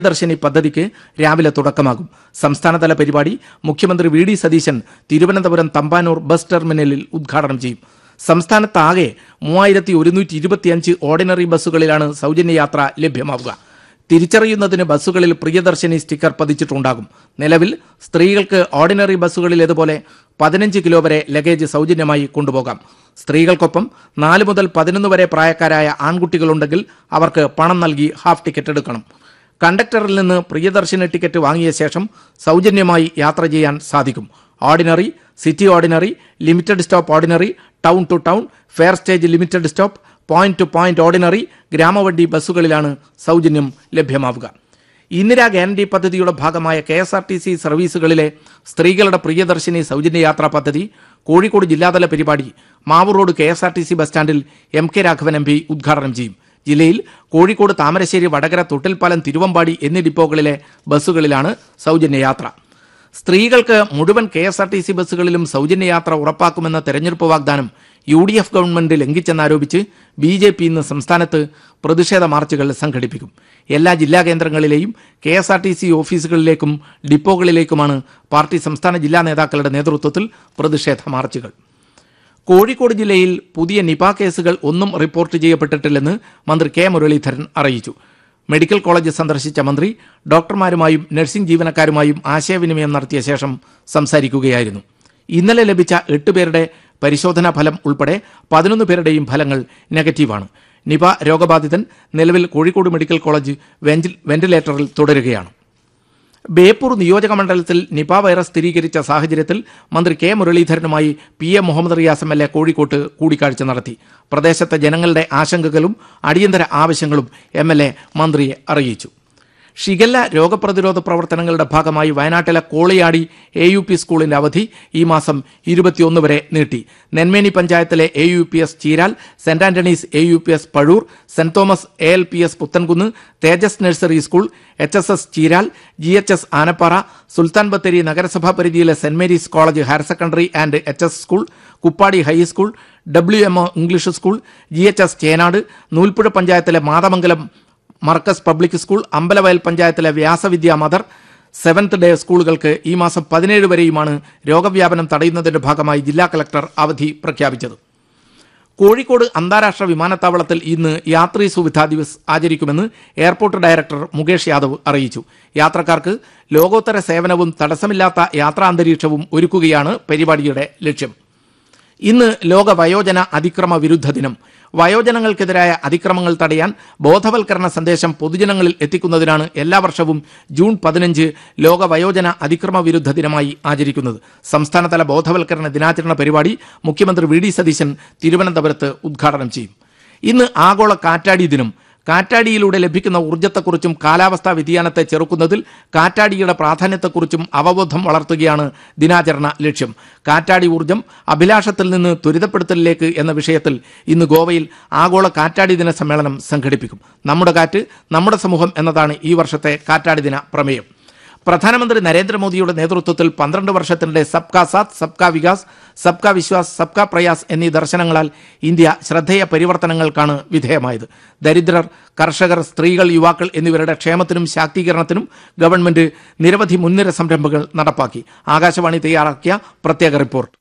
ദർശിനി പദ്ധതിക്ക് രാവിലെ തുടക്കമാകും സംസ്ഥാനതല പരിപാടി മുഖ്യമന്ത്രി V D Satheesan Thiruvananthapuram Thampanoor bus ടെർമിനലിൽ ഉദ്ഘാടനം ചെയ്യും സംസ്ഥാനത്താകെ മൂവായിരത്തി ഒരുന്നൂറ്റി ഇരുപത്തിയഞ്ച് ഓർഡിനറി ബസ്സുകളിലാണ് സൗജന്യ യാത്ര ലഭ്യമാവുക തിരിച്ചറിയുന്നതിന് ബസ്സുകളിൽ പ്രിയദർശിനി സ്റ്റിക്കർ പതിച്ചിട്ടുണ്ടാകും നിലവിൽ സ്ത്രീകൾക്ക് ഓർഡിനറി ബസ്സുകളിലേതുപോലെ പതിനഞ്ച് കിലോ വരെ ലഗേജ് സൗജന്യമായി കൊണ്ടുപോകാം സ്ത്രീകൾക്കൊപ്പം നാല് മുതൽ പതിനൊന്ന് വരെ പ്രായക്കാരായ ആൺകുട്ടികളുണ്ടെങ്കിൽ അവർക്ക് പണം നൽകി ഹാഫ് ടിക്കറ്റ് എടുക്കണം കണ്ടക്ടറിൽ നിന്ന് പ്രിയദർശന ടിക്കറ്റ് വാങ്ങിയ ശേഷം സൗജന്യമായി യാത്ര ചെയ്യാൻ സാധിക്കും ordinary city ordinary limited stop ordinary town to town fare stage limited stop point to point ordinary ഗ്രാമവണ്ടി ബസ്സുകളിലാണ് സൗജന്യം ലഭ്യമാവുക ഇന്ദിരാ ഗ്യാരണ്ടി പദ്ധതിയുടെ ഭാഗമായ K S R T C സർവീസുകളിലെ സ്ത്രീകളുടെ പ്രിയദർശിനി സൗജന്യ യാത്രാ പദ്ധതി കോഴിക്കോട് ജില്ലാതല പരിപാടി Mavoor road K S R T C bus സ്റ്റാൻഡിൽ M K Raghavan M P ഉദ്ഘാടനം ചെയ്യും ജില്ലയിൽ കോഴിക്കോട് താമരശ്ശേരി വടകര തൊട്ടിൽപ്പാലം തിരുവമ്പാടി എന്നീ ഡിപ്പോകളിലെ ബസ്സുകളിലാണ് സൗജന്യ യാത്ര സ്ത്രീകൾക്ക് മുഴുവൻ K S R T C ബസ്സുകളിലും സൗജന്യ യാത്ര ഉറപ്പാക്കുമെന്ന തെരഞ്ഞെടുപ്പ് വാഗ്ദാനം യു ഡി എഫ് ഗവൺമെന്റ് ലംഘിച്ചെന്നാരോപിച്ച് ബി ജെ പി ഇന്ന് സംസ്ഥാനത്ത് പ്രതിഷേധ മാർച്ചുകൾ സംഘടിപ്പിക്കും എല്ലാ ജില്ലാ കേന്ദ്രങ്ങളിലെയും K S R T C ഓഫീസുകളിലേക്കും ഡിപ്പോകളിലേക്കുമാണ് പാർട്ടി സംസ്ഥാന ജില്ലാ നേതാക്കളുടെ നേതൃത്വത്തിൽ പ്രതിഷേധ മാർച്ചുകൾ കോഴിക്കോട് ജില്ലയിൽ പുതിയ നിപ കേസുകൾ ഒന്നും റിപ്പോർട്ട് ചെയ്യപ്പെട്ടിട്ടില്ലെന്ന് മന്ത്രി കെ മുരളീധരൻ അറിയിച്ചു മെഡിക്കൽ കോളേജ് സന്ദർശിച്ച മന്ത്രി ഡോക്ടർമാരുമായും നഴ്സിംഗ് ജീവനക്കാരുമായും ആശയവിനിമയം നടത്തിയ ശേഷം സംസാരിക്കുകയായിരുന്നു ഇന്നലെ ലഭിച്ച എട്ട് പേരുടെ പരിശോധനാ ഫലം ഉൾപ്പെടെ പതിനൊന്ന് പേരുടെയും ഫലങ്ങൾ നെഗറ്റീവാണ് നിപ രോഗബാധിതൻ നിലവിൽ കോഴിക്കോട് മെഡിക്കൽ കോളേജ് വെന്റിൽ- വെന്റിലേറ്ററിൽ തുടരുകയാണ് ബേപ്പൂർ നിയോജക മണ്ഡലത്തിൽ നിപ വൈറസ് സ്ഥിരീകരിച്ച സാഹചര്യത്തിൽ മന്ത്രി കെ മുരളീധരനുമായി P A Muhammad Riyas M L A കോഴിക്കോട്ട് കൂടിക്കാഴ്ച നടത്തി പ്രദേശത്തെ ജനങ്ങളുടെ ആശങ്കകളും അടിയന്തര ആവശ്യങ്ങളും എം എൽ എ മന്ത്രിയെ അറിയിച്ചു ഷിഗല്ല രോഗപ്രതിരോധ പ്രവർത്തനങ്ങളുടെ ഭാഗമായി വയനാട്ടിലെ കോളിയാടി എ യു പി സ്കൂളിന്റെ അവധി ഈ മാസം ഇരുപത്തിയൊന്ന് വരെ നീട്ടി നെന്മേനി പഞ്ചായത്തിലെ A U P S Cheeral Saint Antony's A U P S Pazhoor Saint Thomas A L P S Puthenkunnu Tejas nursery school H S S Cheeral G H S Anappara Sultan Bathery നഗരസഭാ പരിധിയിലെ Saint Mary's college higher secondary and H S school Kuppadi high school W M O English school G H S Chenad Noolpuzha പഞ്ചായത്തിലെ Mathamangalam Markaz public school Ambalavayal പഞ്ചായത്തിലെ Vyasavidya mother seventh day സ്കൂളുകൾക്ക് ഈ മാസം പതിനേഴ് വരെയുമാണ് രോഗവ്യാപനം തടയുന്നതിന്റെ ഭാഗമായി ജില്ലാ കളക്ടർ അവധി പ്രഖ്യാപിച്ചത് കോഴിക്കോട് അന്താരാഷ്ട്ര വിമാനത്താവളത്തിൽ ഇന്ന് യാത്രീ സുവിധാ ദിവസ് ആചരിക്കുമെന്ന് എയർപോർട്ട് ഡയറക്ടർ മുകേഷ് യാദവ് അറിയിച്ചു യാത്രക്കാർക്ക് ലോകോത്തര സേവനവും തടസ്സമില്ലാത്ത യാത്രാന്തരീക്ഷവും ഒരുക്കുകയാണ് പരിപാടിയുടെ ലക്ഷ്യം ഇന്ന് ലോക വയോജന അതിക്രമ വിരുദ്ധ ദിനം വയോജനങ്ങൾക്കെതിരായ അതിക്രമങ്ങൾ തടയാൻ ബോധവൽക്കരണ സന്ദേശം പൊതുജനങ്ങളിൽ എത്തിക്കുന്നതിനാണ് എല്ലാ വർഷവും ജൂൺ പതിനഞ്ച് ലോക വയോജന അതിക്രമ വിരുദ്ധ ദിനമായി ആചരിക്കുന്നത് സംസ്ഥാനതല ബോധവൽക്കരണ ദിനാചരണ പരിപാടി മുഖ്യമന്ത്രി വി ഡി സതീശൻ തിരുവനന്തപുരത്ത് ഉദ്ഘാടനം ചെയ്യും ഇന്ന് ആഗോള കാറ്റാടി ദിനം കാറ്റാടിയിലൂടെ ലഭിക്കുന്ന ഊർജ്ജത്തെക്കുറിച്ചും കാലാവസ്ഥാ വ്യതിയാനത്തെ ചെറുക്കുന്നതിൽ കാറ്റാടിയുടെ പ്രാധാന്യത്തെക്കുറിച്ചും അവബോധം വളർത്തുകയാണ് ദിനാചരണ ലക്ഷ്യം കാറ്റാടി ഊർജ്ജം അഭിലാഷത്തിൽ നിന്ന് ത്വരിതപ്പെടുത്തലിലേക്ക് എന്ന വിഷയത്തിൽ ഇന്ന് ഗോവയിൽ ആഗോള കാറ്റാടി ദിന സമ്മേളനം സംഘടിപ്പിക്കും നമ്മുടെ കാറ്റ് നമ്മുടെ സമൂഹം എന്നതാണ് ഈ വർഷത്തെ കാറ്റാടി ദിന പ്രമേയം പ്രധാനമന്ത്രി നരേന്ദ്രമോദിയുടെ നേതൃത്വത്തിൽ പന്ത്രണ്ട് വർഷത്തിനിടെ സബ്കാ സാത്ത് സബ്കാ വികാസ് സബ്കാ വിശ്വാസ് സബ്കാ പ്രയാസ് എന്നീ ദർശനങ്ങളാൽ ഇന്ത്യ ശ്രദ്ധേയ പരിവർത്തനങ്ങൾക്കാണ് വിധേയമായത് ദരിദ്രർ കർഷകർ സ്ത്രീകൾ യുവാക്കൾ എന്നിവരുടെ ക്ഷേമത്തിനും ശാക്തീകരണത്തിനും ഗവൺമെന്റ് നിരവധി മുൻനിര സംരംഭങ്ങൾ നടപ്പാക്കി ആകാശവാണി തയ്യാറാക്കിയ പ്രത്യേക റിപ്പോർട്ട്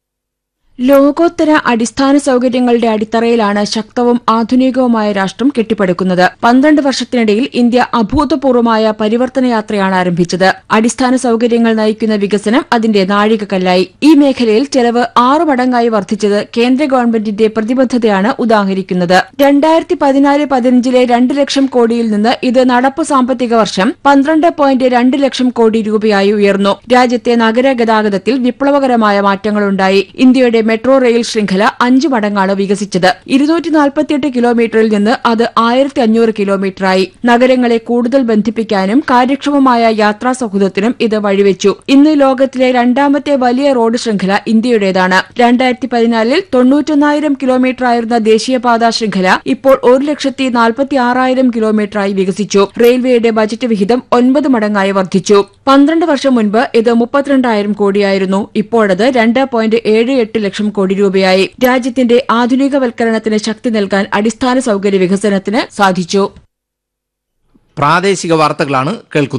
ലോകോത്തര അടിസ്ഥാന സൗകര്യങ്ങളുടെ അടിത്തറയിലാണ് ശക്തവും ആധുനികവുമായ രാഷ്ട്രം കെട്ടിപ്പടുക്കുന്നത് പന്ത്രണ്ട് വർഷത്തിനിടയിൽ ഇന്ത്യ അഭൂതപൂർവമായ പരിവർത്തന യാത്രയാണ് ആരംഭിച്ചത് അടിസ്ഥാന സൗകര്യങ്ങൾ നയിക്കുന്ന വികസനം അതിന്റെ നാഴികക്കല്ലായി ഈ മേഖലയിൽ ചെലവ് ആറു മടങ്ങായി വർദ്ധിച്ചത് കേന്ദ്ര ഗവൺമെന്റിന്റെ പ്രതിബദ്ധതയാണ് ഉദാഹരിക്കുന്നത് രണ്ടായിരത്തി പതിനാല് പതിനഞ്ചിലെ രണ്ട് ലക്ഷം കോടിയിൽ നിന്ന് ഇത് നടപ്പ് സാമ്പത്തിക വർഷം പന്ത്രണ്ട് പോയിന്റ് രണ്ട് ലക്ഷം കോടി രൂപയായി ഉയർന്നു രാജ്യത്തെ നഗര ഗതാഗതത്തിൽ വിപ്ലവകരമായ മാറ്റങ്ങളുണ്ടായി ഇന്ത്യയുടെ മെട്രോ റെയിൽ ശൃംഖല അഞ്ചു മടങ്ങാണ് വികസിച്ചത് ഇരുന്നൂറ്റി നാൽപ്പത്തിയെട്ട് കിലോമീറ്ററിൽ നിന്ന് അത് ആയിരത്തി അഞ്ഞൂറ് കിലോമീറ്ററായി നഗരങ്ങളെ കൂടുതൽ ബന്ധിപ്പിക്കാനും കാര്യക്ഷമമായ യാത്രാ സൗഹൃദത്തിനും ഇത് വഴിവെച്ചു ഇന്ന് ലോകത്തിലെ രണ്ടാമത്തെ വലിയ റോഡ് ശൃംഖല ഇന്ത്യയുടേതാണ് രണ്ടായിരത്തി പതിനാലിൽ തൊണ്ണൂറ്റൊന്നായിരം കിലോമീറ്റർ ആയിരുന്ന ദേശീയപാത ശൃംഖല ഇപ്പോൾ ഒരു ലക്ഷത്തി നാൽപ്പത്തി ആറായിരം കിലോമീറ്ററായി വികസിച്ചു റെയിൽവേയുടെ ബജറ്റ് വിഹിതം ഒൻപത് മടങ്ങായി വർദ്ധിച്ചു പന്ത്രണ്ട് വർഷം മുൻപ് ഇത് മുപ്പത്തിരണ്ടായിരം കോടിയായിരുന്നു ഇപ്പോഴത് രണ്ട് പോയിന്റ് ഏഴ് എട്ട് ലക്ഷം കോടി രൂപയായി രാജ്യത്തിന്റെ ആധുനികവൽക്കരണത്തിന് ശക്തി നൽകാൻ അടിസ്ഥാന സൗകര്യ വികസനത്തിന് സാധിച്ചു പ്രാദേശിക വാർത്തകളാണ് കേൾക്കുന്നത്